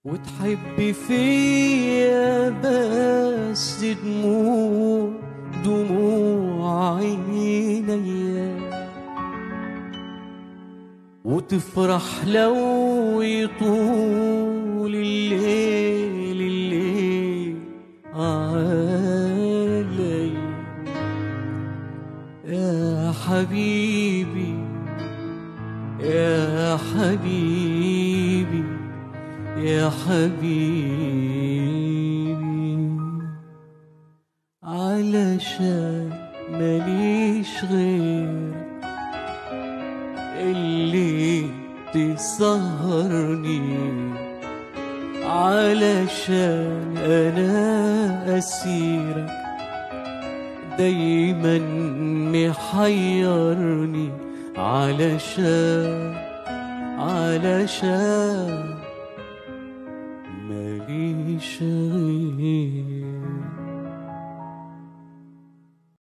وتحبي فيا بس دموع دموع عينيا وتفرح لو يطول الليل الليل علي يا حبيبي يا حبيبي يا حبيبي علشان ماليش غير اللي تسهرني علشان انا اسيرك دايما محيرني علشان علشان ماليش غير